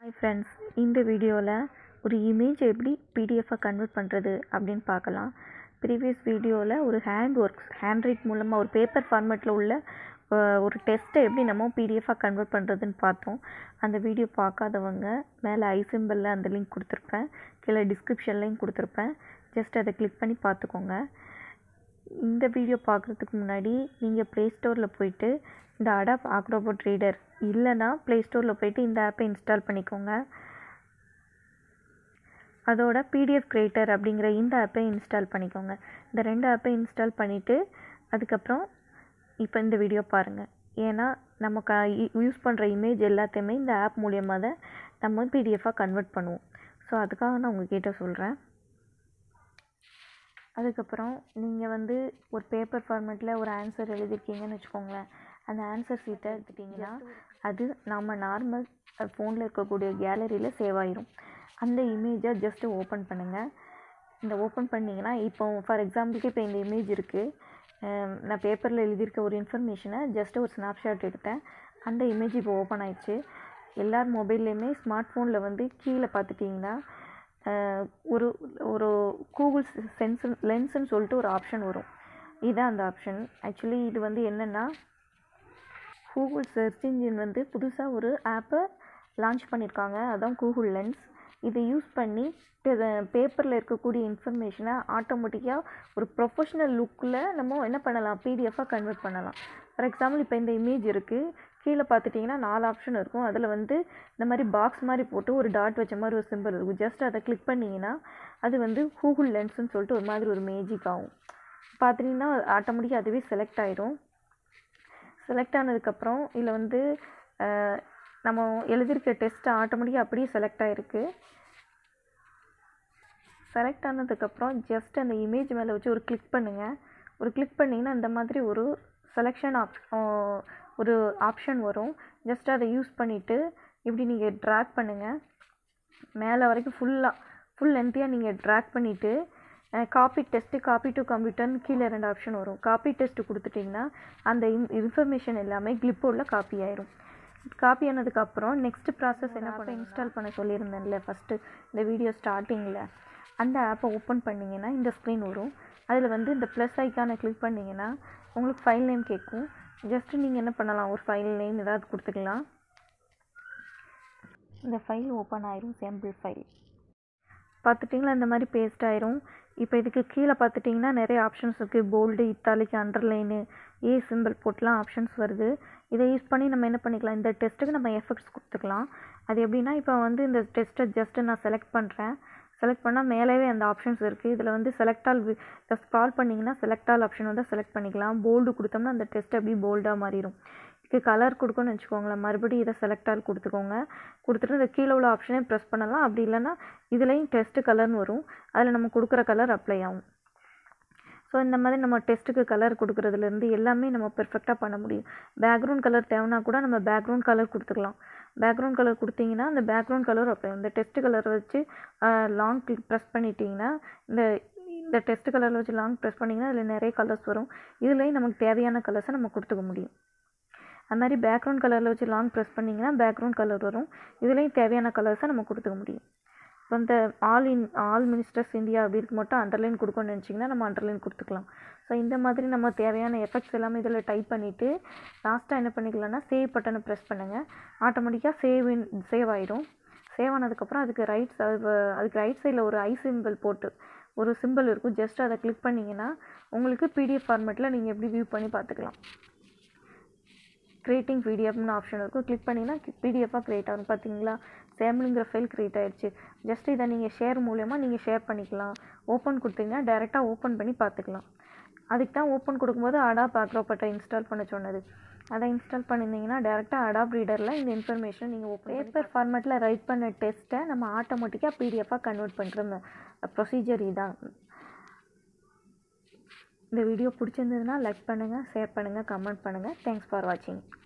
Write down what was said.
hi friends இந்த வீடியோவில் ஒரு இமேஜ் எப்படி பிடிஎஃபாக கன்வெர்ட் பண்ணுறது அப்படின்னு பார்க்கலாம் ப்ரீவியஸ் வீடியோவில் ஒரு ஹேண்ட் ஒர்க்ஸ் ஹேண்ட் ரைட் மூலமாக ஒரு பேப்பர் ஃபார்மேட்டில் உள்ள அஹ், ஒரு டெஸ்ட்டை எப்படி நம்ம பிடிஎஃபாக கன்வெர்ட் பண்ணுறதுன்னு பார்த்தோம் அந்த வீடியோ பார்க்காதவங்க மேலே ஐ சிம்பிளில் அந்த லிங்க் கொடுத்துருப்பேன் கீழே டிஸ்கிரிப்ஷன்லேயும் கொடுத்துருப்பேன் ஜஸ்ட் அதை கிளிக் பண்ணி பார்த்துக்கோங்க இந்த வீடியோ பார்க்குறதுக்கு முன்னாடி நீங்கள் ப்ளே ஸ்டோரில் போயிட்டு இந்த அடாப் ஆக்ரோபோட் ரீடர் இல்லைன்னா ப்ளே ஸ்டோரில் போயிட்டு இந்த ஆப்பை இன்ஸ்டால் பண்ணிக்கோங்க அதோட பிடிஎஃப் கிரியேட்டர் அப்படிங்கிற இந்த ஆப்பை இன்ஸ்டால் பண்ணிக்கோங்க இந்த ரெண்டு ஆப்பை இன்ஸ்டால் பண்ணிவிட்டு அதுக்கப்புறம் இப்போ இந்த வீடியோ பாருங்கள் ஏன்னா நம்ம க யூஸ் பண்ணுற இமேஜ் எல்லாத்தையுமே இந்த ஆப் மூலியமாக தான் நம்ம பிடிஎஃபாக கன்வெர்ட் பண்ணுவோம் ஸோ அதுக்காக நான் உங்ககிட்ட சொல்கிறேன் அதுக்கப்புறம் நீங்கள் வந்து ஒரு பேப்பர் ஃபார்மேட்டில் ஒரு ஆன்சர் எழுதிருக்கீங்கன்னு வச்சுக்கோங்களேன் அந்த ஆன்சர் சீட்டை எடுத்துட்டிங்கன்னா அது நம்ம நார்மல் ஃபோனில் இருக்கக்கூடிய கேலரியில் சேவ் ஆயிரும் அந்த இமேஜை ஜஸ்ட்டு ஓப்பன் பண்ணுங்கள் இந்த ஓப்பன் பண்ணிங்கன்னா இப்போ ஃபார் எக்ஸாம்பிளுக்கு இப்போ இந்த இமேஜ் இருக்குது நான் பேப்பரில் எழுதியிருக்க ஒரு இன்ஃபர்மேஷனை ஜஸ்ட்டு ஒரு ஸ்னாப்ஷாட் எடுத்தேன் அந்த இமேஜ் இப்போ ஓப்பன் ஆயிடுச்சு எல்லார் மொபைல்லையுமே ஸ்மார்ட் ஃபோனில் வந்து கீழே பார்த்துட்டிங்கன்னா அஹ், ஒரு ஒரு கூகுள் சென்ஸ் லென்ஸ்னு சொல்லிட்டு ஒரு ஆப்ஷன் வரும் இதுதான் அந்த ஆப்ஷன் ஆக்சுவலி இது வந்து என்னென்னா கூகுள் சர்ச் இன்ஜின் வந்து புதுசாக ஒரு ஆப்பை லான்ச் பண்ணியிருக்காங்க அதான் கூகுள் லென்ஸ் இதை யூஸ் பண்ணி பேப்பரில் இருக்கக்கூடிய இன்ஃபர்மேஷனை ஆட்டோமேட்டிக்காக ஒரு ப்ரொஃபஷ்னல் லுக்கில் நம்ம என்ன பண்ணலாம் பிடிஎஃபாக கன்வெர்ட் பண்ணலாம் ஃபார் எக்ஸாம்பிள் இப்போ இந்த இமேஜ் இருக்குது கீழே பார்த்துட்டிங்கன்னா நாலு ஆப்ஷன் இருக்கும் அதில் வந்து இந்த மாதிரி பாக்ஸ் மாதிரி போட்டு ஒரு டாட் வச்ச மாதிரி ஒரு சிம்பிள் இருக்கும் ஜஸ்ட் அதை கிளிக் பண்ணிங்கன்னா அது வந்து கூகுள் லென்ஸ்னு சொல்லிட்டு ஒரு மாதிரி ஒரு மேஜிக் ஆகும் பார்த்துட்டிங்கன்னா ஆட்டோமேட்டிக்காக அதுவே செலக்ட் ஆயிரும் செலக்ட் ஆனதுக்கப்புறம் இதில் வந்து அஹ், நம்ம எழுதியிருக்க டெஸ்ட் ஆட்டோமேட்டிக்காக அப்படியே செலக்ட் ஆகிருக்கு செலக்ட் ஆனதுக்கப்புறம் ஜஸ்ட் அந்த இமேஜ் மேலே வச்சு ஒரு கிளிக் பண்ணுங்கள் ஒரு கிளிக் பண்ணிங்கன்னா இந்த மாதிரி ஒரு செலெக்ஷன் ஆப் ஒரு ஆப்ஷன் வரும் ஜஸ்ட் அதை யூஸ் பண்ணிவிட்டு இப்படி நீங்கள் ட்ராக் பண்ணுங்கள் மேலே வரைக்கும் ஃபுல்லாக ஃபுல் லென்த்தியாக நீங்கள் ட்ராக் பண்ணிவிட்டு காப்பி டெஸ்ட்டு காப்பி டு கம்ப்யூட்டர்னு கீழே ரெண்டு ஆப்ஷன் வரும் காப்பி டெஸ்ட்டு கொடுத்துட்டிங்கன்னா அந்த இன் இன்ஃபர்மேஷன் எல்லாமே கிளிப்போர்டில் காப்பி ஆயிரும் காப்பி ஆனதுக்கப்புறம் நெக்ஸ்ட் ப்ராசஸ் என்ன பண்ண இன்ஸ்டால் பண்ண சொல்லியிருந்தேன்ல ஃபஸ்ட்டு இந்த வீடியோ ஸ்டார்டிங்கில் அந்த ஆப்பை ஓப்பன் பண்ணிங்கன்னா இந்த ஸ்க்ரீன் வரும் அதில் வந்து இந்த ப்ளஸ் ஐக்கானை கிளிக் பண்ணிங்கன்னா உங்களுக்கு ஃபைல் நேம் கேட்கும் ஜஸ்ட்டு நீங்கள் என்ன பண்ணலாம் ஒரு ஃபைல் நேம் ஏதாவது கொடுத்துக்கலாம் இந்த ஃபைல் ஓப்பன் ஆயிரும் சாம்பிள் ஃபைல் பார்த்துட்டிங்களா இந்த மாதிரி பேஸ்ட் ஆயிரும் இப்போ இதுக்கு கீழே பார்த்துட்டிங்கன்னா நிறைய ஆப்ஷன்ஸ் இருக்குது போல்டு இத்தாலிக்கு அண்டர்லைனு ஏ சிம்பிள் போட்டுலாம் ஆப்ஷன்ஸ் வருது இதை யூஸ் பண்ணி நம்ம என்ன பண்ணிக்கலாம் இந்த டெஸ்ட்டுக்கு நம்ம எஃபெக்ட்ஸ் கொடுத்துக்கலாம் அது எப்படின்னா இப்போ வந்து இந்த டெஸ்ட்டை ஜஸ்ட்டு நான் செலக்ட் பண்ணுறேன் செலக்ட் பண்ணால் மேலேவே அந்த ஆப்ஷன்ஸ் இருக்குது இதில் வந்து செலக்ட் ஆல் ஸ்க்ரால் பண்ணிங்கன்னா செலக்ட் ஆல் ஆப்ஷன் வந்து செலக்ட் பண்ணிக்கலாம் போல்டு கொடுத்தோம்னா அந்த டெஸ்ட் அப்படியே போல்டாக மாறிடும் இதுக்கு கலர் கொடுக்கணும்னு வச்சுக்கோங்களேன் மறுபடியும் இதை செலக்ட் ஆல் கொடுத்துக்கோங்க கொடுத்துட்டு இந்த கீழே உள்ள ஆப்ஷனே ப்ரெஸ் பண்ணலாம் அப்படி இல்லைன்னா இதுலேயும் டெஸ்ட் கலர்னு வரும் அதில் நம்ம கொடுக்குற கலர் அப்ளை ஆகும் ஸோ இந்த மாதிரி நம்ம டெஸ்ட்டுக்கு கலர் கொடுக்குறதுலேருந்து எல்லாமே நம்ம பெர்ஃபெக்டாக பண்ண முடியும் பேக்ரவுண்ட் கலர் தேவைன்னா கூட நம்ம பேக்ரவுண்ட் கலர் கொடுத்துக்கலாம் பேக்ரவுண்ட் கலர் கொடுத்தீங்கன்னா அந்த பேக்ரவுண்ட் கலர் அப்ளை இந்த டெஸ்ட் கலர் வச்சு லாங் கிளிக் ப்ரெஸ் பண்ணிட்டீங்கன்னா இந்த இந்த டெஸ்ட் கலரில் வச்சு லாங் ப்ரெஸ் பண்ணிங்கன்னா அதில் நிறைய கலர்ஸ் வரும் இதுலேயும் நமக்கு தேவையான கலர்ஸை நம்ம கொடுத்துக்க முடியும் அது மாதிரி பேக்ரவுண்ட் கலரில் வச்சு லாங் ப்ரெஸ் பண்ணிங்கன்னா பேக்ரவுண்ட் கலர் வரும் இதுலேயும் தேவையான கலர்ஸை நம்ம கொடுத்துக்க முடியும் இப்போ இந்த all in all ministers India அப்படி இருக்கு மட்டும் அண்டர்லைன் கொடுக்கணும்னு நினச்சிங்கன்னா நம்ம அண்டர்லைன் கொடுத்துக்கலாம் ஸோ இந்த மாதிரி நம்ம தேவையான எஃபெக்ட்ஸ் எல்லாமே இதில் டைப் பண்ணிவிட்டு லாஸ்ட்டாக என்ன பண்ணிக்கலாம்னா சேவ் பட்டனை ப்ரெஸ் பண்ணுங்கள் ஆட்டோமேட்டிக்காக சேவ் இன் சேவ் ஆயிடும் சேவ் ஆனதுக்கப்புறம் அதுக்கு ரைட் அதுக்கு ரைட் சைடில் ஒரு ஐ சிம்பிள் போட்டு ஒரு சிம்பிள் இருக்கும் ஜஸ்ட் அதை கிளிக் பண்ணிங்கன்னா உங்களுக்கு பிடிஎஃப் ஃபார்மேட்டில் நீங்கள் எப்படி வியூ பண்ணி பார்த்துக்கலாம் கிரியேட்டிங் பிடிஎஃப்னு ஆப்ஷன் இருக்கும் கிளிக் பண்ணிங்கன்னா பிடிஎஃபாக க்ரியேட் ஆகும் பார்த்தீங்களா சேம்பிளுங்கிற ஃபைல் க்ரியேட் ஆயிடுச்சு ஜஸ்ட் இதை நீங்கள் ஷேர் மூலயமா நீங்கள் ஷேர் பண்ணிக்கலாம் ஓப்பன் கொடுத்தீங்கன்னா டேரெக்டாக ஓப்பன் பண்ணி பார்த்துக்கலாம் அதுக்கு தான் ஓப்பன் கொடுக்கும்போது அடாப் ஆக்ரோபட்டை இன்ஸ்டால் பண்ண சொன்னது அதை இன்ஸ்டால் பண்ணியிருந்தீங்கன்னா டேரெக்டாக அடாப் ரீடரில் இந்த இன்ஃபர்மேஷன் நீங்கள் ஓப்பன் பேப்பர் ஃபார்மேட்டில் ரைட் பண்ண டெஸ்ட்டை நம்ம ஆட்டோமேட்டிக்காக பிடிஎஃபாக கன்வெர்ட் பண்ணுற ப்ரொசீஜர் இதான் இந்த வீடியோ பிடிச்சிருந்ததுன்னா லைக் பண்ணுங்கள் ஷேர் பண்ணுங்கள் கமெண்ட் பண்ணுங்கள் தேங்க்ஸ் ஃபார் வாட்சிங்